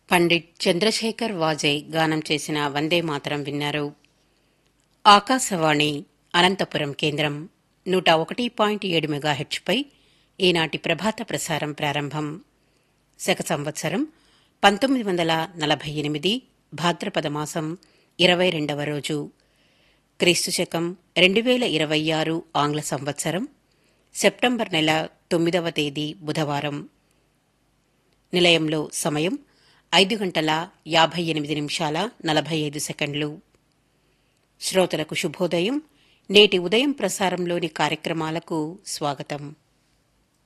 పండిట్ చంద్రశేఖర్ వాజే గానం చేసిన వందే మాతరం విన్నారు ఆకాశవాణి అనంతపురం కేంద్రం నూట ఒకటి పాయింట్ ఏడు మెగాహెచ్పై ఈనాటి ప్రభాత ప్రసారం ప్రారంభం శక సంవత్సరం పంతొమ్మిది వందల నలభై ఎనిమిది భాద్రపద మాసం ఇరవై రెండవ రోజు క్రీస్తు శకం రెండు వేల ఇరవై ఆరు ఆంగ్ల సంవత్సరం సెప్టెంబర్ నెల తొమ్మిదవ తేదీ బుధవారం నిలయంలో సమయం ఐదు గంటల యాభై ఎనిమిది నిమిషాల నలభై ఐదు సెకండ్లు శ్రోతలకు శుభోదయం నేటి ఉదయం ప్రసారంలోని కార్యక్రమాలకు స్వాగతం